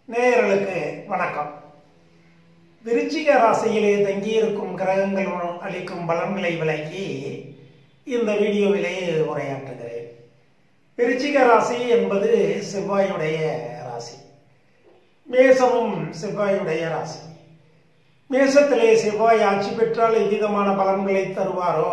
நேயர்களுக்கு வணக்கம் விருச்சிக ராசியிலே தங்கியிருக்கும் கிரகங்கள் அளிக்கும் பலன்களை விளக்கி இந்த வீடியோவிலே உரையாற்றுகிறேன் விருச்சிக ராசி என்பது செவ்வாயுடைய ராசி மேசமும் செவ்வாயுடைய ராசி மேசத்திலே செவ்வாய் ஆட்சி பெற்றால் எவ்விதமான பலன்களை தருவாரோ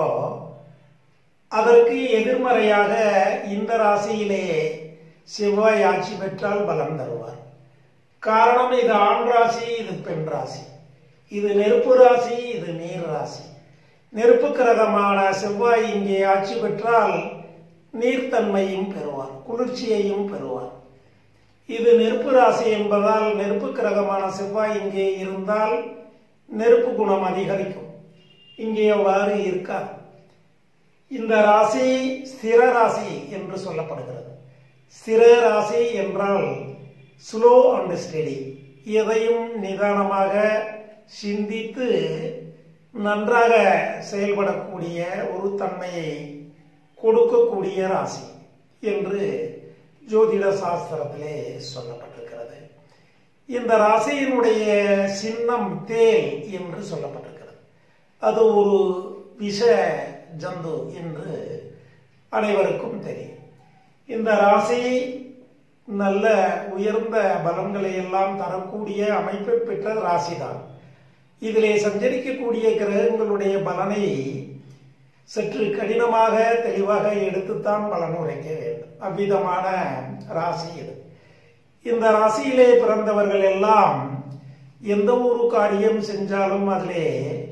அதற்கு எதிர்மறையாக இந்த ராசியிலே செவ்வாய் ஆட்சி பெற்றால் பலம் தருவார் காரணம் இது ஆண் ராசி இது பெண் ராசி இது நெருப்பு ராசி இது நீர் ராசி நெருப்பு கிரகமான செவ்வாய் இங்கே ஆட்சி பெற்றால் நீர்த்தன்மையும் பெறுவார் குளிர்ச்சியையும் பெறுவார் இது நெருப்பு ராசி என்பதால் நெருப்பு கிரகமான செவ்வாய் இங்கே இருந்தால் நெருப்பு குணம் அதிகரிக்கும் இங்கே அவ்வாறு இருக்காது இந்த ராசி ஸ்திர ராசி என்று சொல்லப்படுகிறது ஸ்திர ராசி என்றால் ஸ்லோ அண்ட் ஸ்டெடி எதையும் நிதானமாக சிந்தித்து நன்றாக செயல்படக்கூடிய ஒரு தன்மையை கொடுக்கக்கூடிய ராசி என்று ஜோதிட சாஸ்திரத்திலே சொல்லப்பட்டிருக்கிறது இந்த ராசியினுடைய சின்னம் தேல் என்று சொல்லப்பட்டிருக்கிறது அது ஒரு விஷ ஜந்து என்று அனைவருக்கும் தெரியும் இந்த ராசி நல்ல உயர்ந்த பலன்களை எல்லாம் தரக்கூடிய அமைப்பை பெற்ற ராசிதான் இதிலே சஞ்சரிக்கக்கூடிய கிரகங்களுடைய பலனை சற்று கடினமாக தெளிவாக எடுத்துத்தான் பலன் உரைக்க வேண்டும் அவ்விதமான ராசி இது இந்த ராசியிலே பிறந்தவர்கள் எல்லாம் எந்த ஒரு காரியம் செஞ்சாலும் அதிலே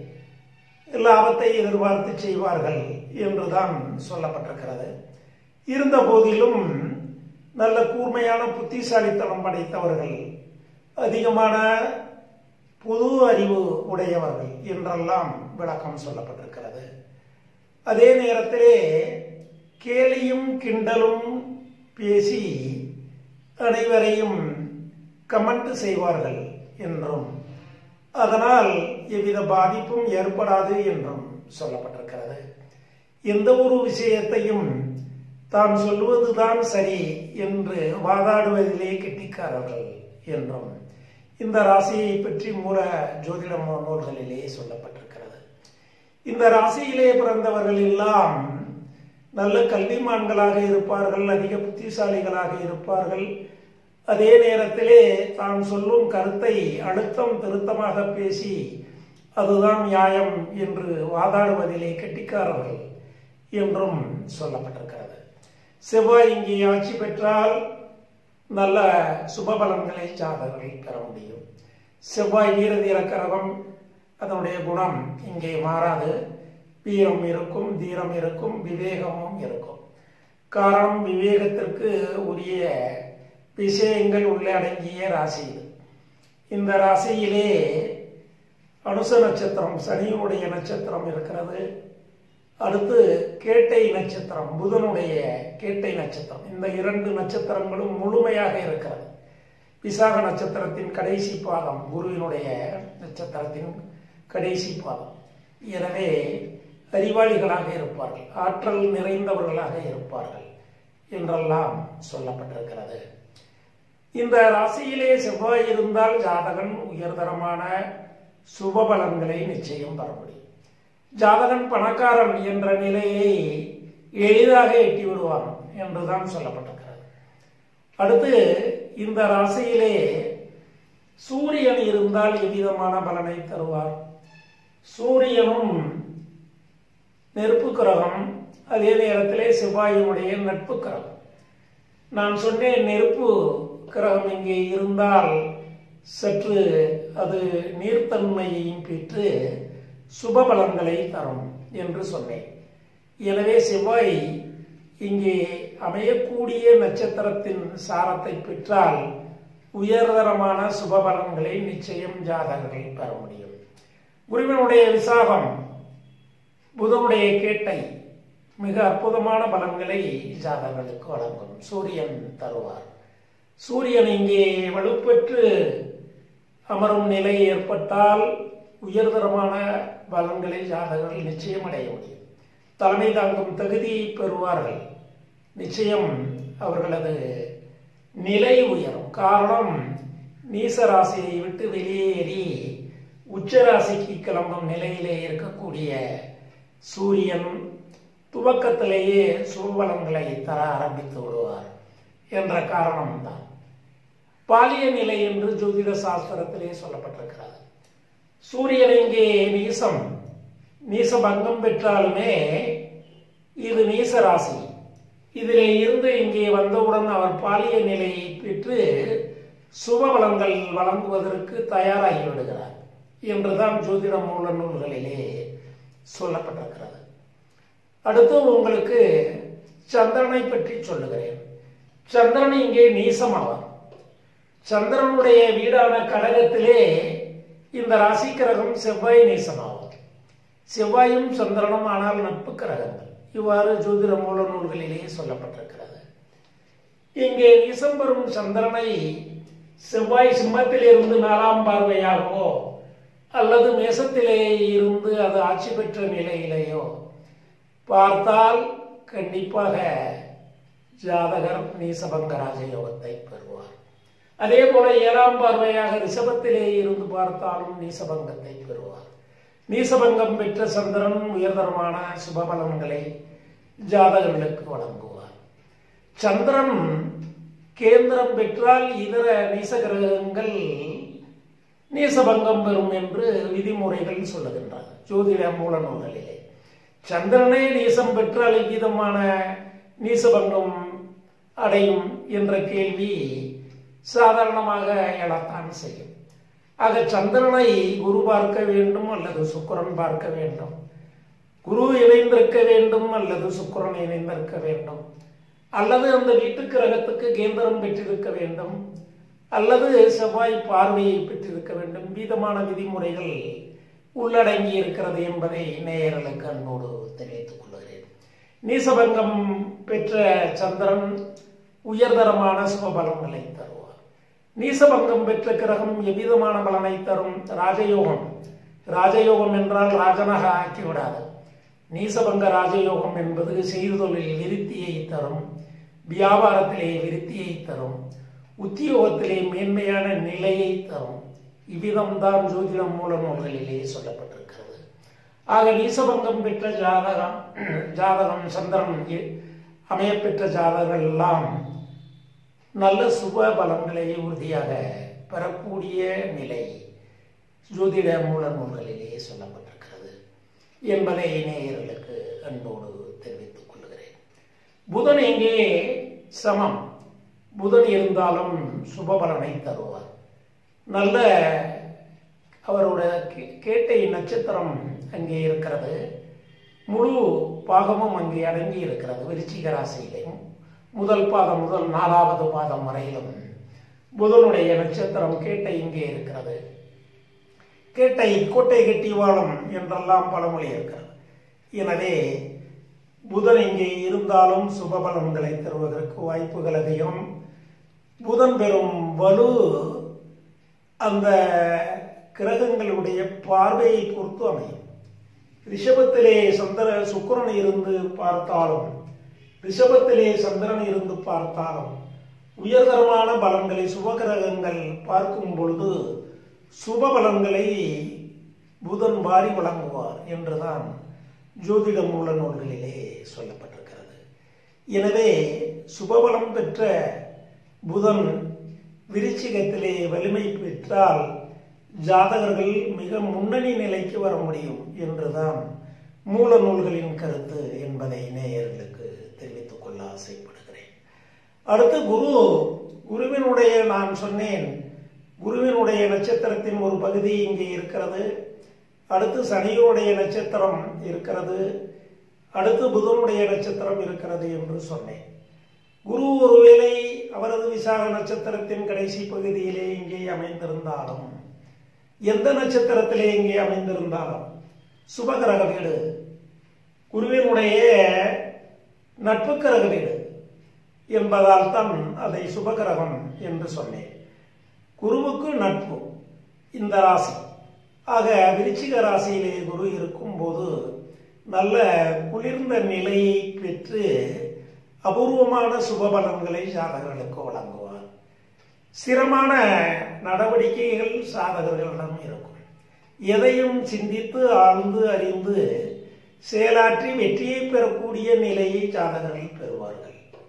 லாபத்தை எதிர்பார்த்து செய்வார்கள் என்றுதான் சொல்லப்பட்டிருக்கிறது இருந்த போதிலும் நல்ல கூர்மையான புத்திசாலித்தனம் படைத்தவர்கள் அதிகமான பொது அறிவு உடையவர்கள் என்றெல்லாம் விளக்கம் சொல்லப்பட்டிருக்கிறது அதே நேரத்திலே கேலியும் கிண்டலும் பேசி அனைவரையும் கமெண்ட் செய்வார்கள் என்றும் அதனால் எவ்வித பாதிப்பும் ஏற்படாது என்றும் சொல்லப்பட்டிருக்கிறது எந்த ஒரு விஷயத்தையும் தான் சொல்வதுதான் சரி என்று வாதாடுவதிலே கெட்டிக்காரர்கள் என்றும் இந்த ராசியை பற்றி மூல ஜோதிட நூல்களிலே சொல்லப்பட்டிருக்கிறது இந்த ராசியிலே பிறந்தவர்கள் எல்லாம் நல்ல கல்விமான்களாக இருப்பார்கள் அதிக புத்திசாலிகளாக இருப்பார்கள் அதே நேரத்திலே தான் சொல்லும் கருத்தை அழுத்தம் திருத்தமாக பேசி அதுதான் நியாயம் என்று வாதாடுவதிலே கெட்டிக்காரர்கள் என்றும் சொல்லப்பட்டிருக்கிறது செவ்வாய் இங்கே ஆட்சி பெற்றால் நல்ல சுபபலன்களை ஜாதகர்கள் பெற முடியும் செவ்வாய் வீரதீர கரகம் அதனுடைய குணம் இங்கே மாறாது வீரம் இருக்கும் தீரம் இருக்கும் விவேகமும் இருக்கும் காரணம் விவேகத்திற்கு உரிய விஷயங்கள் உள்ளடங்கிய ராசி இது இந்த ராசியிலே அனுச நட்சத்திரம் சனியினுடைய நட்சத்திரம் இருக்கிறது அடுத்து கேட்டை நட்சத்திரம் புதனுடைய கேட்டை நட்சத்திரம் இந்த இரண்டு நட்சத்திரங்களும் முழுமையாக இருக்கிறது விசாக நட்சத்திரத்தின் கடைசி பாதம் குருவினுடைய நட்சத்திரத்தின் கடைசி பாதம் எனவே அறிவாளிகளாக இருப்பார்கள் ஆற்றல் நிறைந்தவர்களாக இருப்பார்கள் என்றெல்லாம் சொல்லப்பட்டிருக்கிறது இந்த ராசியிலே செவ்வாய் இருந்தால் ஜாதகன் உயர்தரமான சுபபலன்களை நிச்சயம் பெற முடியும் ஜாதகன் பணக்காரன் என்ற நிலையை எளிதாக எட்டி விடுவான் என்றுதான் சொல்லப்பட்டிருக்கிறது அடுத்து இந்த ராசியிலே சூரியன் இருந்தால் எவ்விதமான பலனை தருவார் சூரியனும் நெருப்பு கிரகம் அதே நேரத்திலே செவ்வாயினுடைய நட்பு கிரகம் நான் சொன்னேன் நெருப்பு கிரகம் இங்கே இருந்தால் சற்று அது நீர்த்தன்மையையும் பெற்று சுபபலன்களை தரும் என்று சொன்னேன் எனவே செவ்வாய் இங்கே அமையக்கூடிய நட்சத்திரத்தின் சாரத்தை பெற்றால் உயர்தரமான சுபபலன்களை நிச்சயம் ஜாதகர்கள் பெற முடியும் குருவினுடைய விசாகம் புதனுடைய கேட்டை மிக அற்புதமான பலன்களை ஜாதகர்களுக்கு வழங்கும் சூரியன் தருவார் சூரியன் இங்கே வலுப்பெற்று அமரும் நிலை ஏற்பட்டால் உயர்தரமான பலன்களை ஜாதகர்கள் நிச்சயம் அடைய முடியும் தலைமை தாங்கும் தகுதி பெறுவார்கள் நிச்சயம் அவர்களது நிலை உயரும் காரணம் நீச ராசியை விட்டு வெளியேறி உச்ச ராசிக்கு கிளம்பும் நிலையிலே இருக்கக்கூடிய சூரியன் துவக்கத்திலேயே சூழ்வலங்களை தர ஆரம்பித்து விடுவார் என்ற காரணம்தான் பாலிய நிலை என்று ஜோதிட சாஸ்திரத்திலே சொல்லப்பட்டிருக்கிறது சூரியன் இங்கே நீசம் நீச பங்கம் பெற்றாலுமே இது நீச ராசி இதிலே இருந்து இங்கே வந்தவுடன் அவர் பாலிய நிலையை பெற்று சுபபலங்கள் வழங்குவதற்கு தயாராகி விடுகிறார் என்றுதான் ஜோதிட மூல நூல்களிலே சொல்லப்பட்டிருக்கிறது அடுத்து உங்களுக்கு சந்திரனை பற்றி சொல்லுகிறேன் சந்திரன் இங்கே நீசமாவார் சந்திரனுடைய வீடான கடகத்திலே இந்த ராசி கிரகம் செவ்வாய் நீசமாகும் செவ்வாயும் சந்திரனும் ஆனால் நட்பு கிரகங்கள் இவ்வாறு ஜோதிட மூல நூல்களிலே சொல்லப்பட்டிருக்கிறது இங்கே நீசம் பெறும் சந்திரனை செவ்வாய் சிம்மத்திலிருந்து நாலாம் பார்வையாகவோ அல்லது மேசத்திலே இருந்து அது ஆட்சி பெற்ற நிலையிலேயோ பார்த்தால் கண்டிப்பாக ஜாதகர் நீசபங்க ராஜயோகத்தை பெறுவார் அதே போல ஏழாம் பார்வையாக ரிஷபத்திலே இருந்து பார்த்தாலும் நீசபங்கத்தை பெறுவார் நீசபங்கம் பெற்ற சந்திரன் உயர்தரமான சுபபலன்களை ஜாதகர்களுக்கு வழங்குவார் சந்திரன் கேந்திரம் பெற்றால் இதர நீச கிரகங்கள் நீசபங்கம் பெறும் என்று விதிமுறைகள் சொல்லுகின்றன ஜோதிட மூல நூல்களிலே சந்திரனே நீசம் பெற்றால் இவ்விதமான நீசபங்கம் அடையும் என்ற கேள்வி சாதாரணமாக எழத்தான் செய்யும் ஆக சந்திரனை குரு பார்க்க வேண்டும் அல்லது சுக்கிரன் பார்க்க வேண்டும் குரு இணைந்திருக்க வேண்டும் அல்லது சுக்கிரன் இணைந்திருக்க வேண்டும் அல்லது அந்த வீட்டு கிரகத்துக்கு கேந்திரம் பெற்றிருக்க வேண்டும் அல்லது செவ்வாய் பார்வையை பெற்றிருக்க வேண்டும் விதமான விதிமுறைகள் உள்ளடங்கி இருக்கிறது என்பதை நேயர்களுக்கு அன்போடு தெரிவித்துக் கொள்கிறேன் நீசபங்கம் பெற்ற சந்திரன் உயர்தரமான சுபபலங்களை தருவார் நீசபங்கம் பெற்ற கிரகம் எவ்விதமான பலனை தரும் ராஜயோகம் ராஜயோகம் என்றால் ராஜனாக ஆக்கிவிடாது நீசபங்க ராஜயோகம் என்பது செய்தொழில் விருத்தியை தரும் வியாபாரத்திலே விருத்தியை தரும் உத்தியோகத்திலே மேன்மையான நிலையை தரும் இவ்விதம்தான் ஜோதிடம் மூல நூல்களிலே சொல்லப்பட்டிருக்கிறது ஆக நீசபங்கம் பெற்ற ஜாதகம் ஜாதகம் சந்திரன் அமையப்பெற்ற ஜாதகங்கள் எல்லாம் நல்ல சுப பலன்களை உறுதியாக பெறக்கூடிய நிலை ஜோதிட மூல நூல்களிலே சொல்லப்பட்டிருக்கிறது என்பதை நேயர்களுக்கு அன்போடு தெரிவித்துக் கொள்கிறேன் புதன் எங்கே சமம் புதன் இருந்தாலும் சுபபலனை தருவார் நல்ல அவரோட கேட்டை நட்சத்திரம் அங்கே இருக்கிறது முழு பாகமும் அங்கே அடங்கி இருக்கிறது விருச்சிக ராசியிலும் முதல் பாதம் முதல் நாலாவது பாதம் வரையிலும் புதனுடைய நட்சத்திரம் கேட்டை இங்கே இருக்கிறது கேட்டை கோட்டை கட்டி வாழும் என்றெல்லாம் பழமொழி இருக்கிறது எனவே புதன் இங்கே இருந்தாலும் சுபபலன்களை தருவதற்கு வாய்ப்புகள் அதிகம் புதன் பெறும் வலு அந்த கிரகங்களுடைய பார்வையை பொறுத்து அமையும் ரிஷபத்திலே சந்திர சுக்கரன் இருந்து பார்த்தாலும் ரிஷபத்திலே சந்திரன் இருந்து பார்த்தாலும் உயர்தரமான பலன்களை சுபகிரகங்கள் பார்க்கும் பொழுது சுப பலன்களை புதன் வாரி வழங்குவார் என்றுதான் ஜோதிட மூல நூல்களிலே சொல்லப்பட்டிருக்கிறது எனவே சுபபலம் பெற்ற புதன் விருச்சிகத்திலே வலிமை பெற்றால் ஜாதகர்கள் மிக முன்னணி நிலைக்கு வர முடியும் என்றுதான் மூல நூல்களின் கருத்து என்பதை நேயர்களுக்கு தெரிவித்துக் கொள்ள ஆசைப்படுகிறேன் அடுத்து குரு குருவினுடைய நான் சொன்னேன் குருவினுடைய நட்சத்திரத்தின் ஒரு பகுதி இங்கே இருக்கிறது அடுத்து சனியோடைய நட்சத்திரம் இருக்கிறது அடுத்து புதனுடைய நட்சத்திரம் இருக்கிறது என்று சொன்னேன் குரு ஒருவேளை அவரது விசாக நட்சத்திரத்தின் கடைசி பகுதியிலே இங்கே அமைந்திருந்தாலும் எந்த நட்சத்திரத்திலே இங்கே அமைந்திருந்தாலும் சுபகிரக வீடு குருவினுடைய நட்பு கிரக வீடு என்பதால் தான் அதை சுபகிரகம் என்று சொன்னேன் குருவுக்கு நட்பு இந்த ராசி ஆக விருச்சிக ராசியிலே குரு இருக்கும்போது நல்ல குளிர்ந்த நிலையை பெற்று அபூர்வமான சுபபலன்களை ஜாதகர்களுக்கு வழங்குவார் ஸ்திரமான நடவடிக்கைகள் சாதகர்களிடம் இருக்கும் எதையும் சிந்தித்து ஆழ்ந்து அறிந்து செயலாற்றி வெற்றியை பெறக்கூடிய நிலையை சாதகர்கள் பெறுவார்கள்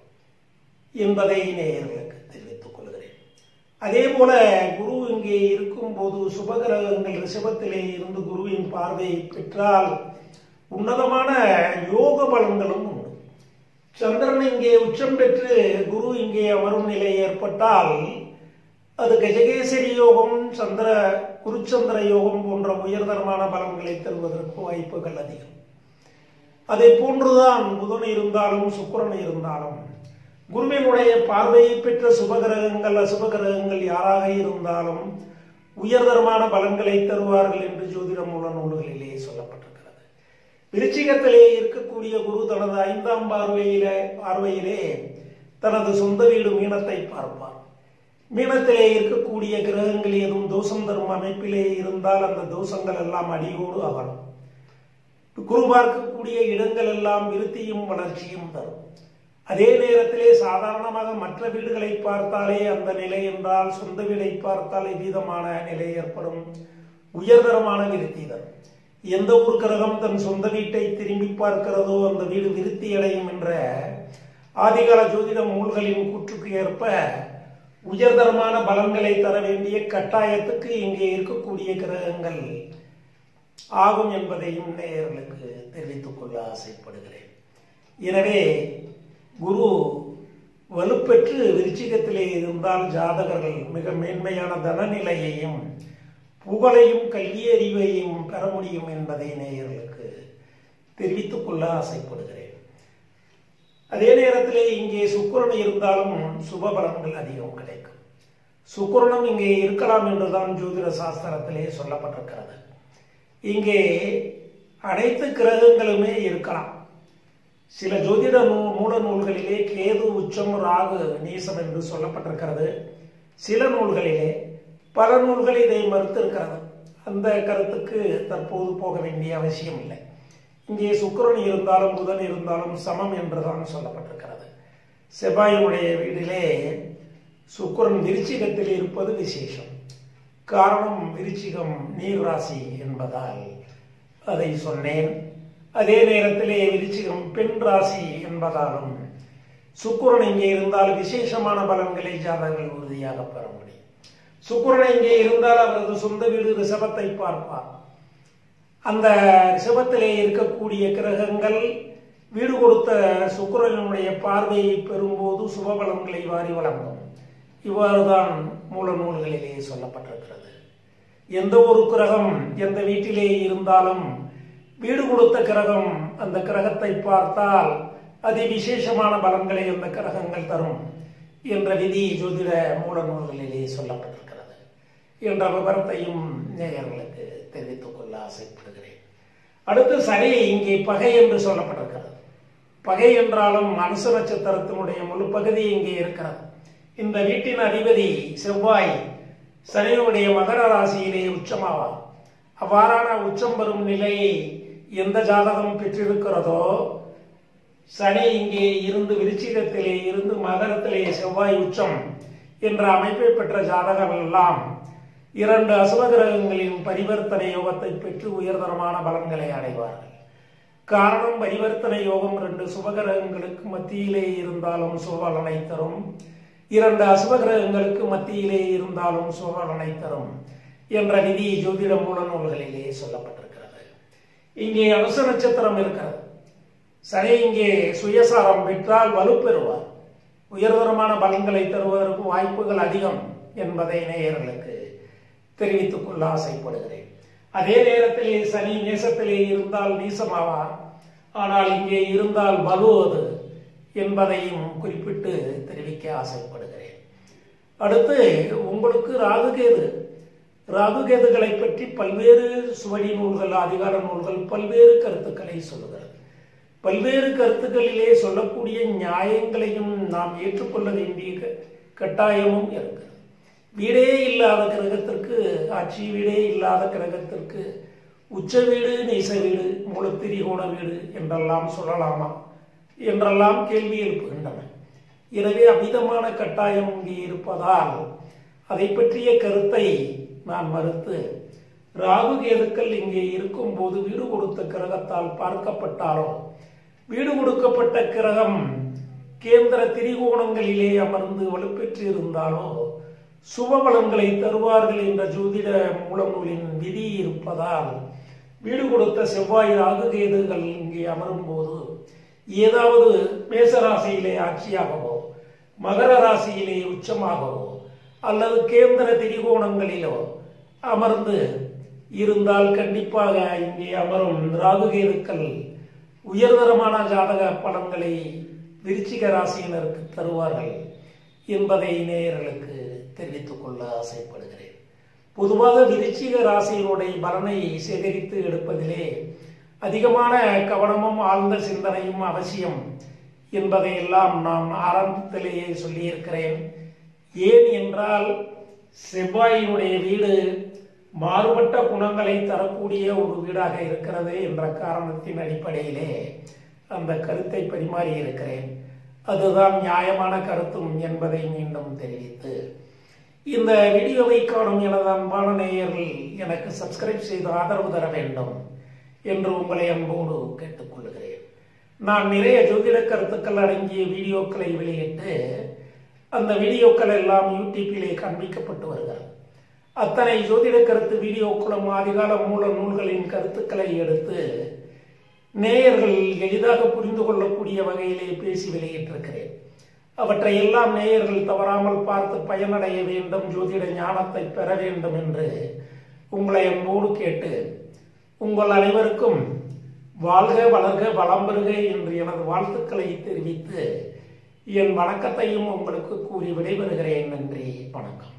என்பதை நேயர்களுக்கு தெரிவித்துக் கொள்கிறேன் அதே போல குரு இங்கே இருக்கும்போது சுபகிரகங்கள் ரிஷபத்திலே இருந்து குருவின் பார்வையை பெற்றால் உன்னதமான யோக பலன்களும் உண்டு சந்திரன் இங்கே உச்சம் பெற்று குரு இங்கே அமரும் நிலை ஏற்பட்டால் அது கஜகேசரி யோகம் சந்திர குருச்சந்திர யோகம் போன்ற உயர்தரமான பலன்களை தருவதற்கு வாய்ப்புகள் அதிகம் அதை போன்றுதான் புதன் இருந்தாலும் சுக்கிரன் இருந்தாலும் குருவினுடைய பார்வையை பெற்ற சுபகிரகங்கள் அசுபகிரகங்கள் யாராக இருந்தாலும் உயர்தரமான பலன்களை தருவார்கள் என்று ஜோதிட மூல நூல்களிலே சொல்லப்பட்டிருக்கிறது விருச்சிகத்திலே இருக்கக்கூடிய குரு தனது ஐந்தாம் பார்வையிலே பார்வையிலே தனது சொந்த வீடு மீனத்தை பார்ப்பார் மீனத்திலே இருக்கக்கூடிய கிரகங்கள் எதுவும் தோஷம் தரும் அமைப்பிலே இருந்தால் அந்த தோஷங்கள் எல்லாம் அடியோடு அகலும் குரு பார்க்கக்கூடிய இடங்கள் எல்லாம் விருத்தியும் வளர்ச்சியும் தரும் அதே நேரத்திலே சாதாரணமாக மற்ற வீடுகளை பார்த்தாலே அந்த நிலை என்றால் சொந்த வீடை பார்த்தால் எவ்விதமான நிலை ஏற்படும் உயர்தரமான விருத்தி தரும் எந்த ஒரு கிரகம் தன் சொந்த வீட்டை திரும்பி பார்க்கிறதோ அந்த வீடு விருத்தி அடையும் என்ற ஆதிகால ஜோதிட நூல்களின் கூற்றுக்கு ஏற்ப உயர்தரமான பலன்களை தர வேண்டிய கட்டாயத்துக்கு இங்கே இருக்கக்கூடிய கிரகங்கள் ஆகும் என்பதையும் நேயர்களுக்கு தெரிவித்துக் கொள்ள ஆசைப்படுகிறேன் எனவே குரு வலுப்பெற்று விருச்சிகத்திலே இருந்தால் ஜாதகர்கள் மிக மேன்மையான தனநிலையையும் புகழையும் கல்வி அறிவையும் பெற முடியும் என்பதை நேயர்களுக்கு தெரிவித்துக் கொள்ள ஆசைப்படுகிறேன் அதே நேரத்திலே இங்கே சுக்கிரன் இருந்தாலும் சுப பலன்கள் அதிகம் கிடைக்கும் சுக்கிரனும் இங்கே இருக்கலாம் என்றுதான் ஜோதிட சாஸ்திரத்திலே சொல்லப்பட்டிருக்கிறது இங்கே அனைத்து கிரகங்களுமே இருக்கலாம் சில ஜோதிட நூ மூல நூல்களிலே கேது உச்சம் ராகு நீசம் என்று சொல்லப்பட்டிருக்கிறது சில நூல்களிலே பல நூல்கள் இதை மறுத்திருக்கிறது அந்த கருத்துக்கு தற்போது போக வேண்டிய அவசியம் இல்லை இங்கே சுக்கிரன் இருந்தாலும் புதன் இருந்தாலும் சமம் என்றுதான் சொல்லப்பட்டிருக்கிறது செவ்வாயினுடைய வீட்டிலே சுக்கிரன் விருச்சிகத்தில் இருப்பது விசேஷம் காரணம் விருச்சிகம் நீர் ராசி என்பதால் அதை சொன்னேன் அதே நேரத்திலே விருச்சிகம் பெண் ராசி என்பதாலும் சுக்கிரன் இங்கே இருந்தால் விசேஷமான பலன்களை ஜாதகங்கள் உறுதியாக பெற முடியும் சுக்கிரன் இங்கே இருந்தால் அவரது சொந்த வீடு ரிஷபத்தை பார்ப்பார் அந்த ரிஷபத்திலே இருக்கக்கூடிய கிரகங்கள் வீடு கொடுத்த சுக்கிரனுடைய பார்வையை பெறும்போது சுபபலன்களை வாரி வழங்கும் இவ்வாறுதான் மூல நூல்களிலே சொல்லப்பட்டிருக்கிறது எந்த ஒரு கிரகம் எந்த வீட்டிலே இருந்தாலும் வீடு கொடுத்த கிரகம் அந்த கிரகத்தை பார்த்தால் அதி விசேஷமான பலன்களை அந்த கிரகங்கள் தரும் என்ற விதி ஜோதிட மூல நூல்களிலே சொல்லப்பட்டிருக்கிறது என்ற விவரத்தையும் நேயர்களுக்கு தெரிவித்துக் கொள்ள ஆசைப்படுகிறேன் அடுத்து சனி இங்கே பகை என்று சொல்லப்பட்டிருக்கிறது பகை என்றாலும் அனுச நட்சத்திரத்தினுடைய முழு பகுதி இங்கே இருக்கிறது இந்த வீட்டின் அதிபதி செவ்வாய் சனியுடைய மகர ராசியிலே உச்சமாவார் அவ்வாறான உச்சம் பெறும் நிலையை எந்த ஜாதகம் பெற்றிருக்கிறதோ சனி இங்கே இருந்து விருச்சிகத்திலே இருந்து மகரத்திலே செவ்வாய் உச்சம் என்ற அமைப்பை பெற்ற ஜாதகம் எல்லாம் இரண்டு அசுபகிரகங்களின் பரிவர்த்தனை யோகத்தை பெற்று உயர்தரமான பலன்களை அடைவார்கள் காரணம் பரிவர்த்தனை யோகம் ரெண்டு சுபகிரகங்களுக்கு மத்தியிலே இருந்தாலும் சுபலனை தரும் இரண்டு அசுபகிரகங்களுக்கு மத்தியிலே இருந்தாலும் சுபலனை தரும் என்ற விதி ஜோதிட மூல நூல்களிலே சொல்லப்பட்டிருக்கிறது இங்கே அனுச நட்சத்திரம் இருக்கிறது சனி இங்கே சுயசாரம் பெற்றால் வலுப்பெறுவார் உயர்தரமான பலன்களை தருவதற்கு வாய்ப்புகள் அதிகம் என்பதை நேயர்களுக்கு தெரிவித்துக் கொள்ள ஆசைப்படுகிறேன் அதே நேரத்திலே சனி நேசத்திலே இருந்தால் நீசமாவார் ஆனால் இங்கே இருந்தால் வலுவது என்பதையும் குறிப்பிட்டு தெரிவிக்க ஆசைப்படுகிறேன் அடுத்து உங்களுக்கு ராகுகேது ராகுகேதுகளை பற்றி பல்வேறு சுவடி நூல்கள் அதிகார நூல்கள் பல்வேறு கருத்துக்களை சொல்லுகிறது பல்வேறு கருத்துக்களிலே சொல்லக்கூடிய நியாயங்களையும் நாம் ஏற்றுக்கொள்ள வேண்டிய க- கட்டாயமும் இருக்கிறது வீடே இல்லாத கிரகத்திற்கு ஆட்சி வீடே இல்லாத கிரகத்திற்கு உச்ச வீடு நீச வீடு மூலத்திரிகோண வீடு என்றெல்லாம் சொல்லலாமா என்றெல்லாம் கேள்வி எழுப்புகின்றன எனவே அமிதமான கட்டாயம் இங்கே இருப்பதால் அதை பற்றிய கருத்தை நான் மறுத்து ராகு கேதுக்கள் இங்கே இருக்கும்போது வீடு கொடுத்த கிரகத்தால் பார்க்கப்பட்டாலும் வீடு கொடுக்கப்பட்ட கிரகம் கேந்திர திரிகோணங்களிலே அமர்ந்து வலுப்பெற்று இருந்தாலோ சுபபலன்களை தருவார்கள் என்ற ஜோதிட மூலநூலின் விதி இருப்பதால் வீடு கொடுத்த செவ்வாய் ராகு கேதுகள் இங்கே அமரும் போது ஏதாவது மேசராசியிலே ஆட்சியாகவோ மகர ராசியிலே உச்சமாகவோ அல்லது கேந்திர திரிகோணங்களிலோ அமர்ந்து இருந்தால் கண்டிப்பாக இங்கே அமரும் ராகுகேதுக்கள் உயர்தரமான ஜாதக பலன்களை விருச்சிக ராசியினருக்கு தருவார்கள் என்பதை நேயர்களுக்கு தெரிவித்துக் கொள்ள ஆசைப்படுகிறேன் பொதுவாக விருச்சிக ராசியினுடைய பலனை சேகரித்து எடுப்பதிலே அதிகமான கவனமும் ஆழ்ந்த சிந்தனையும் அவசியம் என்பதை எல்லாம் நான் ஆரம்பத்திலேயே சொல்லியிருக்கிறேன் ஏன் என்றால் செவ்வாயினுடைய வீடு மாறுபட்ட குணங்களை தரக்கூடிய ஒரு வீடாக இருக்கிறது என்ற காரணத்தின் அடிப்படையிலே அந்த கருத்தை பரிமாறி இருக்கிறேன் அதுதான் நியாயமான கருத்தும் என்பதை மீண்டும் தெரிவித்து இந்த வீடியோவை காணும் எனது அன்பான நேயர்கள் எனக்கு சப்ஸ்கிரைப் செய்து ஆதரவு தர வேண்டும் என்று உங்களை அன்போடு கேட்டுக்கொள்கிறேன் நான் நிறைய ஜோதிட கருத்துக்கள் அடங்கிய வீடியோக்களை வெளியிட்டு அந்த வீடியோக்கள் எல்லாம் யூடியூப்பிலே காண்பிக்கப்பட்டு வருகிறது அத்தனை ஜோதிட கருத்து வீடியோக்களும் ஆதிகால மூல நூல்களின் கருத்துக்களை எடுத்து நேயர்கள் எளிதாக புரிந்து கொள்ளக்கூடிய வகையிலே பேசி வெளியிட்டிருக்கிறேன் அவற்றை எல்லாம் நேயர்கள் தவறாமல் பார்த்து பயனடைய வேண்டும் ஜோதிட ஞானத்தை பெற வேண்டும் என்று உங்களை அன்போடு கேட்டு உங்கள் அனைவருக்கும் வாழ்க வளர்க வளம் பெறுக என்று எனது வாழ்த்துக்களை தெரிவித்து என் வணக்கத்தையும் உங்களுக்கு கூறி விடைபெறுகிறேன் நன்றி வணக்கம்